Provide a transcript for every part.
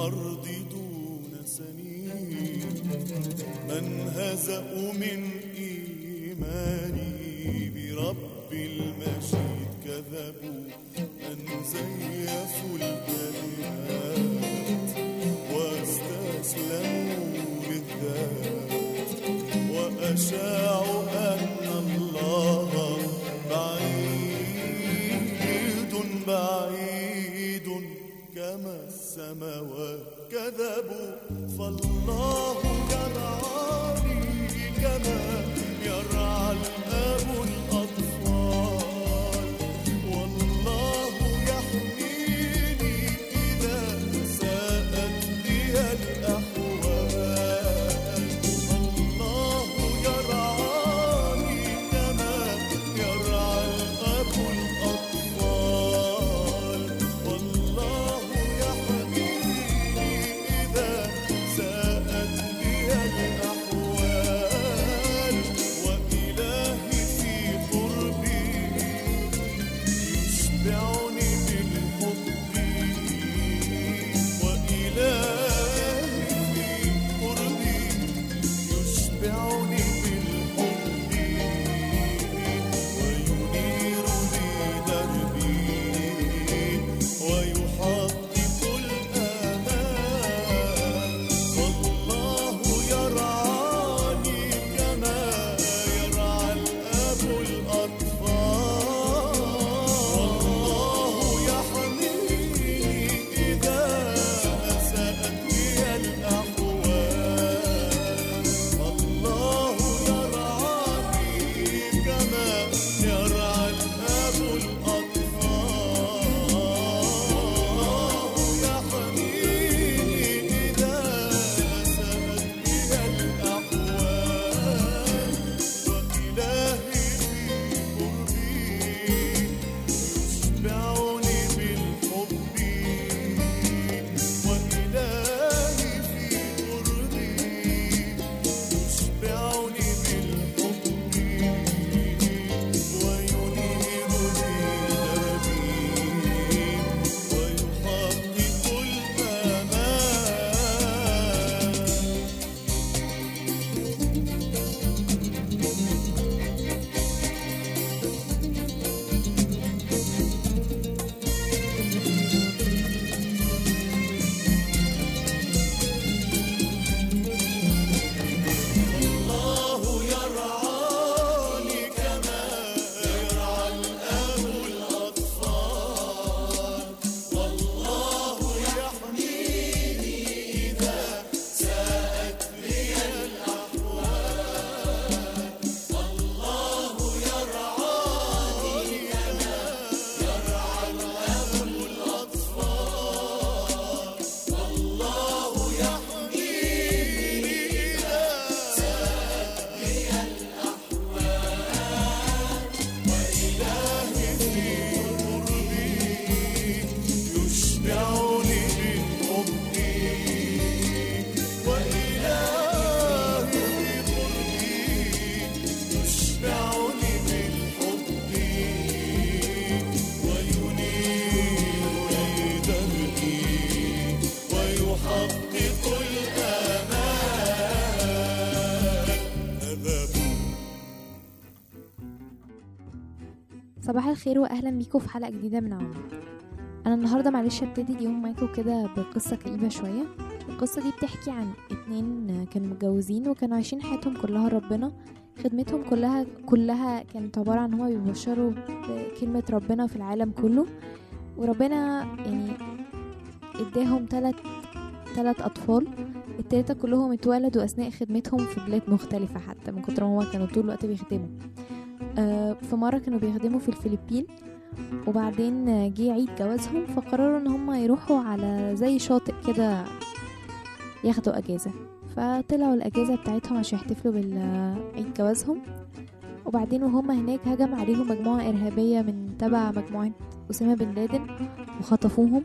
الأرض دون سنين من هزأ من إيماني برب المجيد كذبوا من زيفوا الكلمات واستسلموا للذات وأشاعوا أن الله بعيد بعيد كما السماوات كذبوا فالله يرعاني كما يرعى الأب الأطفال والله يحميني إذا ساءت بي الأحوال الله يرعاني كما يرعى الأب الأطفال والله يحميني إذا ساءت بي الأحوال وإلهي في قربي يشبعني بالحب وإلهي في قربي يشبعني بالحب وينير لي دربي ويحقق الآمال والله يرعاني كما يرعى الأب الأطفال والله يحميني إذا أساءت بي الأحوال الله يرعاني كما يرعى الأب الأطفال الله يحميني إذا أساءت بي الأحوال وإلهي في قربي يشبعني بالحب وإلهي في قربي يشبعني بالحب وينير لي دربي ويحقق الآمال الله يرعاني كما يرعى الأب الأطفال والله يحميني إذا ساءت بي الأحوال الله يرعاني كما يرعى الأب الأطفال والله يحميني إذا وإلهي في قربي يشبعني بالحب وإلهي في قربي يشبعني بالحب وينير لي دربي ويحقق الآمال أذهب صباح الخير واهلا بيكم في حلقه جديده من عون انا النهارده معلش ابتدي اليوم معاكم كده بقصه كئيبه شويه القصه دي بتحكي عن اتنين كانوا متجوزين وكانوا عايشين حياتهم كلها ربنا خدمتهم كلها كلها كانت عباره عن هما بيبشروا بكلمه ربنا في العالم كله وربنا يعني اداهم تلات تلات اطفال التلاتة كلهم اتولدوا اثناء خدمتهم في بلاد مختلفه حتى من كتر ما هما كانوا طول الوقت بيخدموا آه، في مرة كانوا بيخدموا في الفلبين وبعدين آه، جه عيد جوازهم فقرروا ان هم يروحوا على زي شاطئ كده ياخدوا اجازة فطلعوا الاجازة بتاعتهم عشان يحتفلوا بالعيد جوازهم وبعدين وهم هناك هجم عليهم مجموعة إرهابية من تبع مجموعة أسامة بن لادن وخطفوهم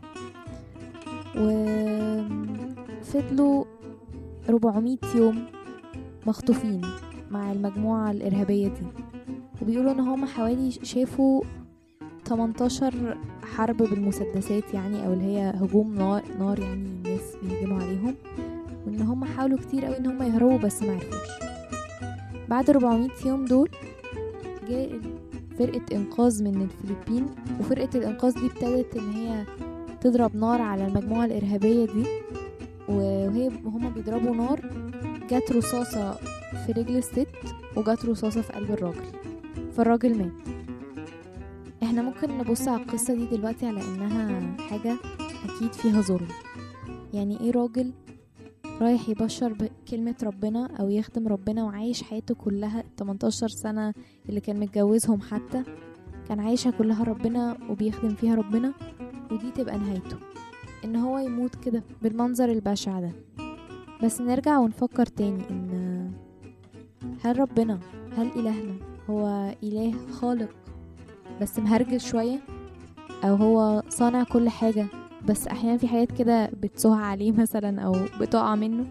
وفضلوا 400 يوم مخطوفين مع المجموعة الإرهابية دي وبيقولوا ان هم حوالي شافوا 18 حرب بالمسدسات يعني او اللي هي هجوم نار, نار يعني الناس بيهجموا عليهم وان هم حاولوا كتير قوي ان هم يهربوا بس ما عرفوش بعد 400 يوم دول جاء فرقة إنقاذ من الفلبين وفرقة الإنقاذ دي ابتدت إن هي تضرب نار على المجموعة الإرهابية دي وهي هما بيضربوا نار جت رصاصة في رجل الست وجت رصاصة في قلب الراجل فالراجل مات احنا ممكن نبص على القصة دي دلوقتي على انها حاجة اكيد فيها ظلم يعني ايه راجل رايح يبشر بكلمة ربنا او يخدم ربنا وعايش حياته كلها 18 سنة اللي كان متجوزهم حتى كان عايشها كلها ربنا وبيخدم فيها ربنا ودي تبقى نهايته ان هو يموت كده بالمنظر البشع ده بس نرجع ونفكر تاني ان هل ربنا هل الهنا هو اله خالق بس مهرجل شوية او هو صانع كل حاجة بس احيانا في حاجات كده بتسوها عليه مثلا او بتقع منه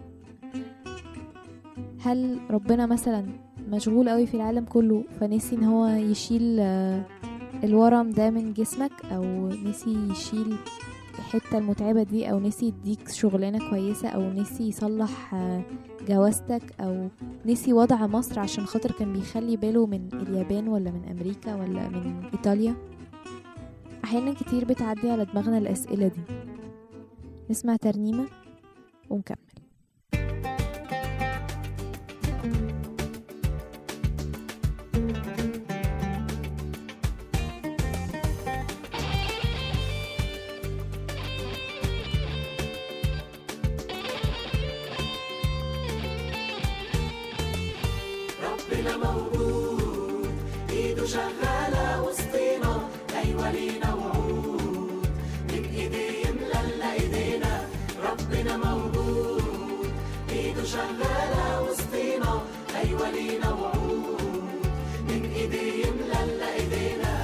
هل ربنا مثلا مشغول قوي في العالم كله فنسي ان هو يشيل آه، الورم ده من جسمك او نسي يشيل الحتة المتعبة دي او نسي يديك شغلانة كويسة او نسي يصلح آه، جوازتك او نسي وضع مصر عشان خاطر كان بيخلي باله من اليابان ولا من امريكا ولا من ايطاليا احيانا كتير بتعدي على دماغنا الاسئلة دي نسمع ترنيمة ونكمل ربنا موجود ايده شغالة وسطينا ايوه لينا وعود من ايديه يملى ايدينا ربنا موجود ايده شغالة وسطينا ايوه لينا وعود من ايديه يملى ايدينا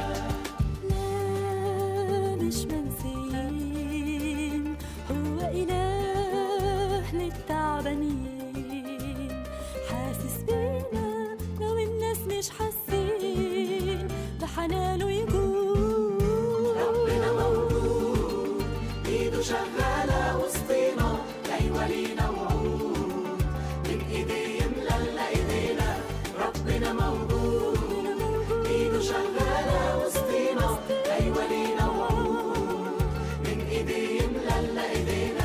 لا مش منسيين هو إله للتعبانين حاسس بينا لو الناس مش حاسين بحنانه يجود ربنا موجود ايده شغالة وسطينا ايوه لينا وعود من ايديه يملى ايدينا ربنا موجود ايده شغالة وسطينا ايوه لينا وعود من ايديه يملى ايدينا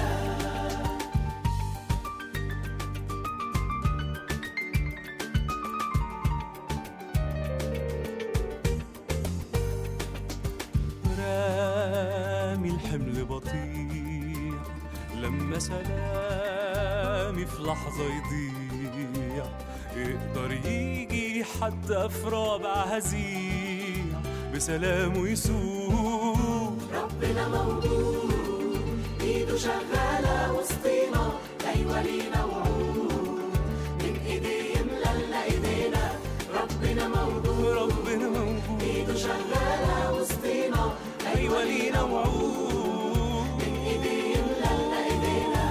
رامي الحمل بطيء لما سلامي في لحظة يضيع يقدر يجي حتى في رابع هزيع بسلامه يسوق ربنا موجود ايده شغالة وسطينا ايوه لينا وعود من ايديه يملى ايدينا ربنا موجود ربنا موجود ايده شغالة وسطينا أيوة لينا وعود من ايديه يملى ايدينا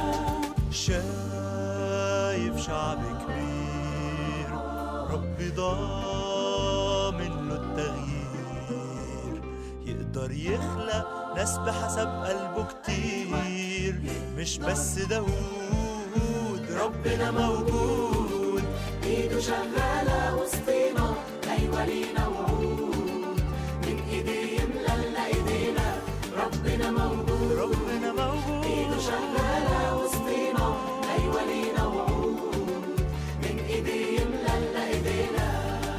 شايف شعب كبير ربي ضامن له التغيير يقدر يخلق ناس بحسب قلبه كتير مش بس داود ربنا موجود ايده شغالة وسطينا ايوه لينا وعود من ايديه يملى ايدينا ربنا موجود ربنا موجود ايده شغالة وسطينا ايوه لينا وعود من ايديه يملى ايدينا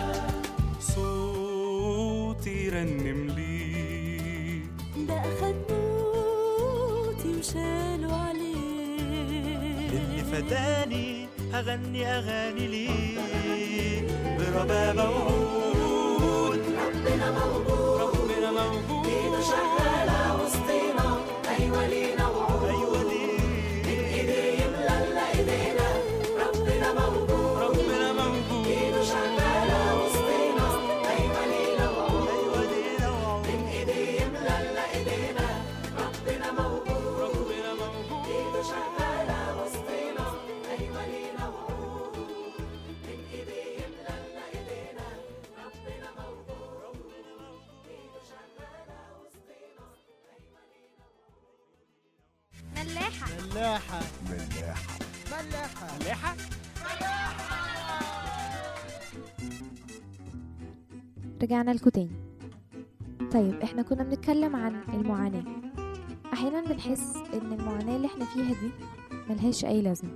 صوتي يرنم ليك ده أخد موتي وشالوا عليه اللي فداني هغني اغاني ليه بربابة وعود ربنا موجود ربنا موجود ايده شغالة وسطينا ايوه لينا وعود ايوه ليه من ايديه يملى ايدينا ربنا موجود ربنا موجود ايده شغالة وسطينا ايوه لينا وعود ايوه ليه وعود من ايديه يملى ايدينا ربنا موجود ربنا موجود ايده شغالة وسطينا ايوه لينا وعود من ايديه يملى ايدينا ربنا موجود ملاحة ملاحة ملاحة رجعنا لكم تاني طيب احنا كنا بنتكلم عن المعاناة احيانا بنحس ان المعاناة اللي احنا فيها دي ملهاش اي لازمة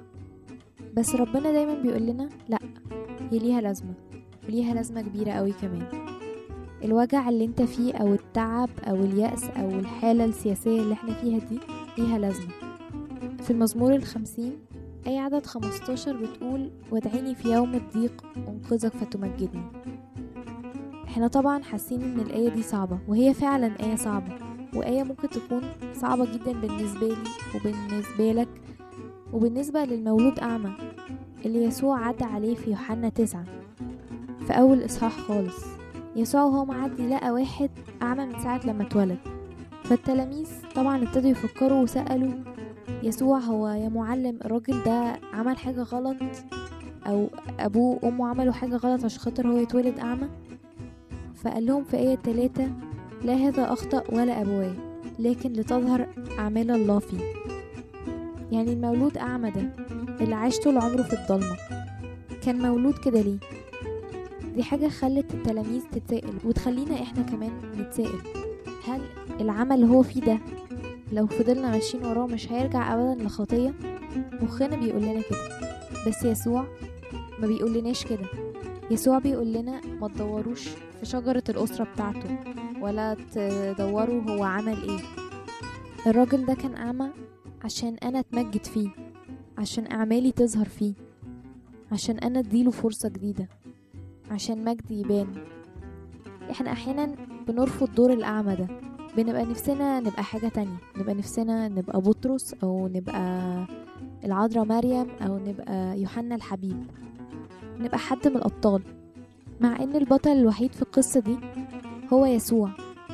بس ربنا دايما بيقول لنا لا هي ليها لازمة وليها لازمة كبيرة قوي كمان الوجع اللي انت فيه او التعب او اليأس او الحالة السياسية اللي احنا فيها دي ليها لازمة في المزمور الخمسين أي عدد خمستاشر بتقول وادعيني في يوم الضيق أنقذك فتمجدني احنا طبعا حاسين ان الآية دي صعبة وهي فعلا آية صعبة وآية ممكن تكون صعبة جدا بالنسبة لي وبالنسبة لك وبالنسبة للمولود أعمى اللي يسوع عدى عليه في يوحنا تسعة في أول إصحاح خالص يسوع وهو معدي لقى واحد أعمى من ساعة لما اتولد فالتلاميذ طبعا ابتدوا يفكروا وسألوا يسوع هو يا معلم الراجل ده عمل حاجة غلط أو أبوه وأمه عملوا حاجة غلط عشان خاطر هو يتولد أعمى فقال لهم في آية تلاتة لا هذا أخطأ ولا أبواه لكن لتظهر أعمال الله فيه يعني المولود أعمى ده اللي عاش طول عمره في الضلمة كان مولود كده ليه دي حاجة خلت التلاميذ تتسائل وتخلينا احنا كمان نتسائل هل العمل اللي هو فيه ده لو فضلنا ماشيين وراه مش هيرجع ابدا لخطية مخنا بيقول لنا كده بس يسوع ما بيقول لناش كده يسوع بيقول لنا ما تدوروش في شجرة الأسرة بتاعته ولا تدوروا هو عمل ايه الراجل ده كان أعمى عشان أنا أتمجد فيه عشان أعمالي تظهر فيه عشان أنا أديله فرصة جديدة عشان مجدي يبان احنا أحيانا بنرفض دور الأعمى ده بنبقى نفسنا نبقى حاجة تانية نبقى نفسنا نبقى بطرس أو نبقى العذراء مريم أو نبقى يوحنا الحبيب نبقى حد من الأبطال مع إن البطل الوحيد في القصة دي هو يسوع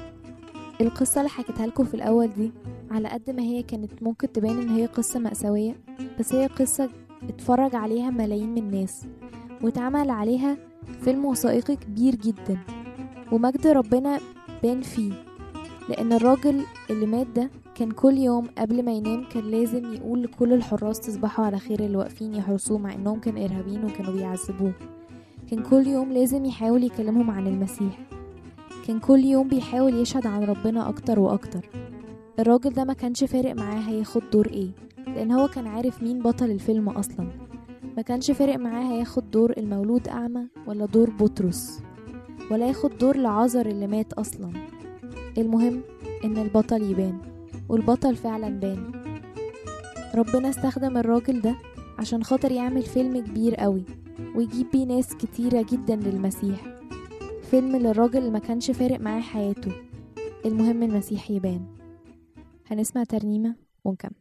القصة اللي حكيتها لكم في الأول دي على قد ما هي كانت ممكن تبان إن هي قصة مأساوية بس هي قصة اتفرج عليها ملايين من الناس واتعمل عليها فيلم وثائقي كبير جدا ومجد ربنا بان فيه لأن الراجل اللي مات ده كان كل يوم قبل ما ينام كان لازم يقول لكل الحراس تصبحوا على خير اللي واقفين يحرسوه مع انهم كانوا ارهابيين وكانوا بيعذبوه كان كل يوم لازم يحاول يكلمهم عن المسيح كان كل يوم بيحاول يشهد عن ربنا اكتر واكتر الراجل ده ما كانش فارق معاه هياخد دور ايه لان هو كان عارف مين بطل الفيلم اصلا ما كانش فارق معاه هياخد دور المولود اعمى ولا دور بطرس ولا ياخد دور لعازر اللي مات اصلا المهم ان البطل يبان والبطل فعلا بان ربنا استخدم الراجل ده عشان خاطر يعمل فيلم كبير قوي ويجيب بيه ناس كتيرة جدا للمسيح فيلم للراجل اللي ما كانش فارق معاه حياته المهم المسيح يبان هنسمع ترنيمة ونكمل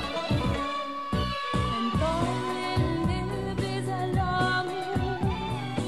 هنضل نلبس العمود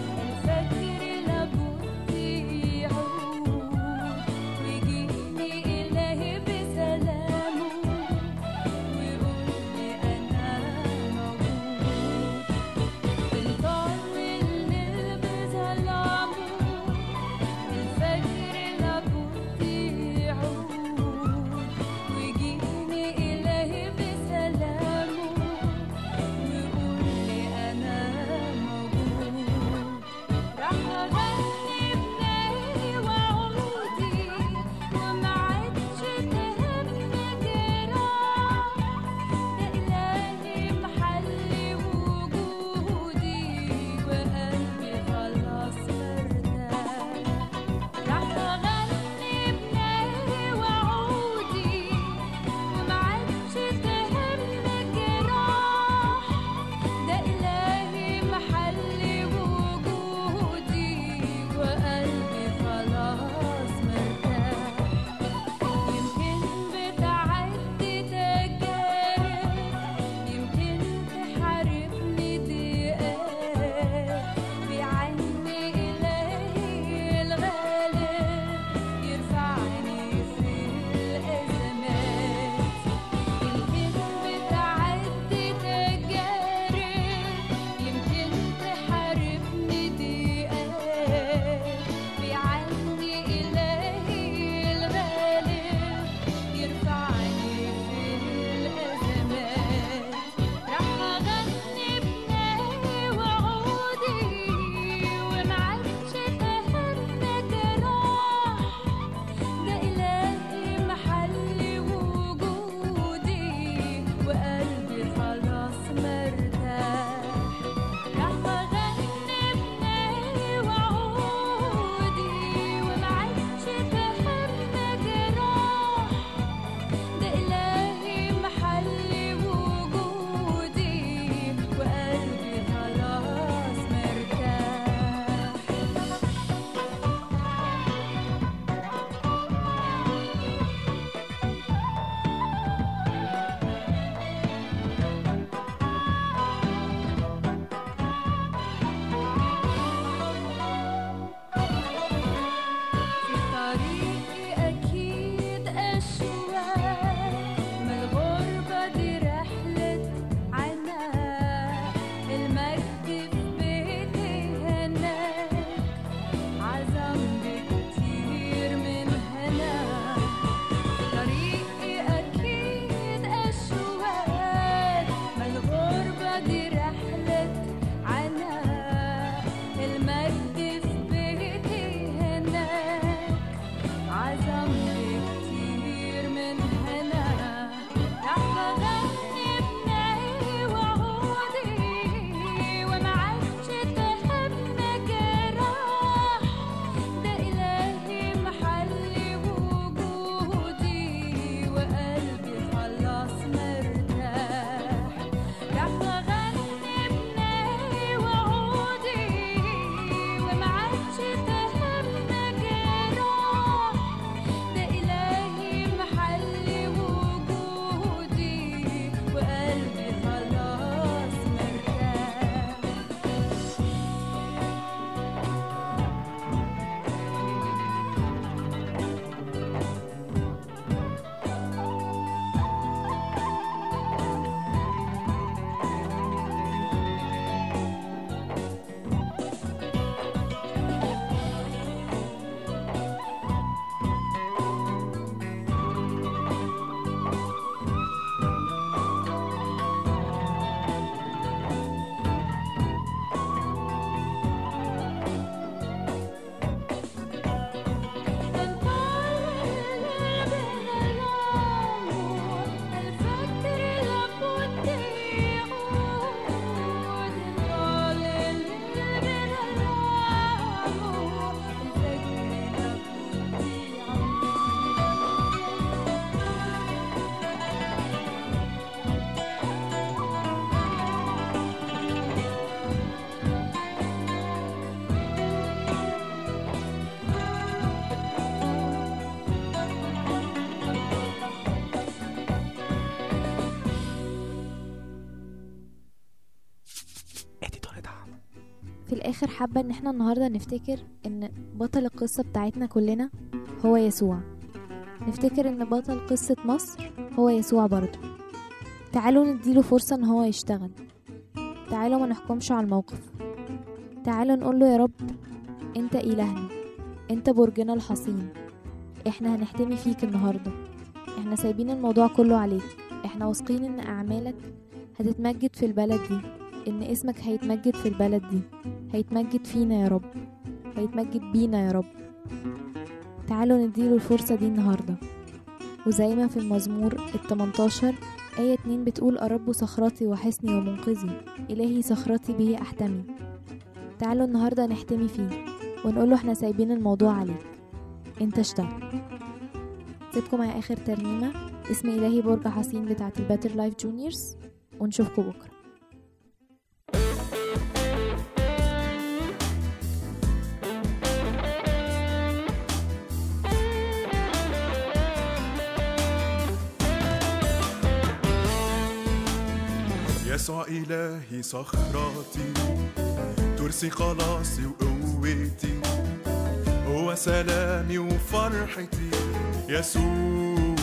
في الاخر حابة ان احنا النهاردة نفتكر ان بطل القصة بتاعتنا كلنا هو يسوع نفتكر ان بطل قصة مصر هو يسوع برضه تعالوا نديله فرصة ان هو يشتغل تعالوا ما نحكمش على الموقف تعالوا نقول له يا رب انت الهنا انت برجنا الحصين احنا هنحتمي فيك النهارده احنا سايبين الموضوع كله عليك احنا واثقين ان اعمالك هتتمجد في البلد دي ان اسمك هيتمجد في البلد دي هيتمجد فينا يا رب هيتمجد بينا يا رب تعالوا نديله الفرصة دي النهاردة وزي ما في المزمور التمنتاشر آية اتنين بتقول الرب صخرتي وحصني ومنقذي إلهي صخرتي به أحتمي تعالوا النهاردة نحتمي فيه ونقوله احنا سايبين الموضوع عليك انت اشتغل سيبكم مع آخر ترنيمة اسم إلهي برج حصين بتاعت الباتر لايف جونيورز ونشوفكم بكرة يسوع إلهي صخرتي ترسي خلاصي وقوتي هو سلامي وفرحتي يسوع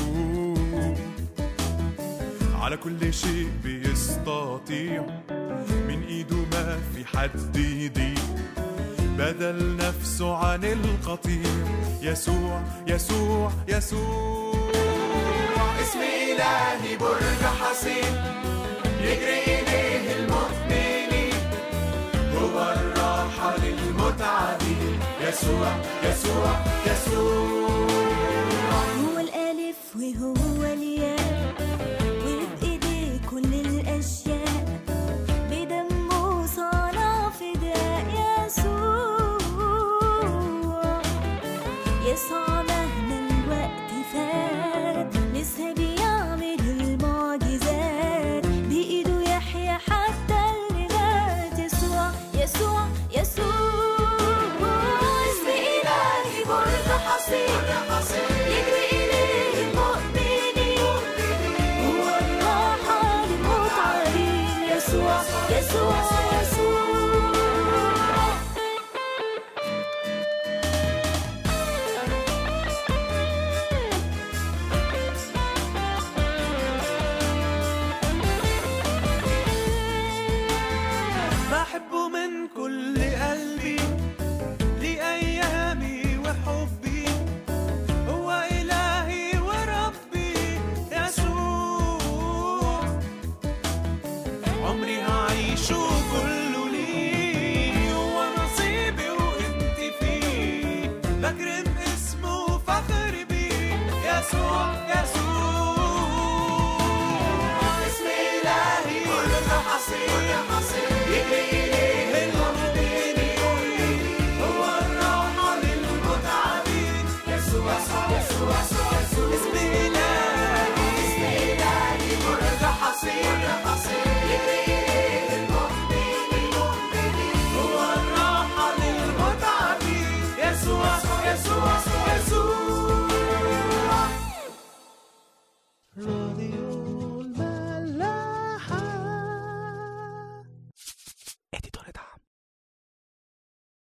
على كل شيء بيستطيع من ايده ما في حد يضيق بدل نفسه عن القطيع يسوع يسوع يسوع اسم إلهي برج حصين يجري إليه المؤمنين هو الراحة للمتعبين يسوع يسوع يسوع هو الألف وهو الياء وبإيديه كل الأشياء بدمه صنع فداء يسوع يسوع مهما الوقت فات لسه بيعمل المعجزات بإيده يحيى حتى اللي مات يسوع يسوع يسوع اسم إلهي برج حصين يجري إليه المؤمنين هو الراحة للمتعبين يسوع يسوع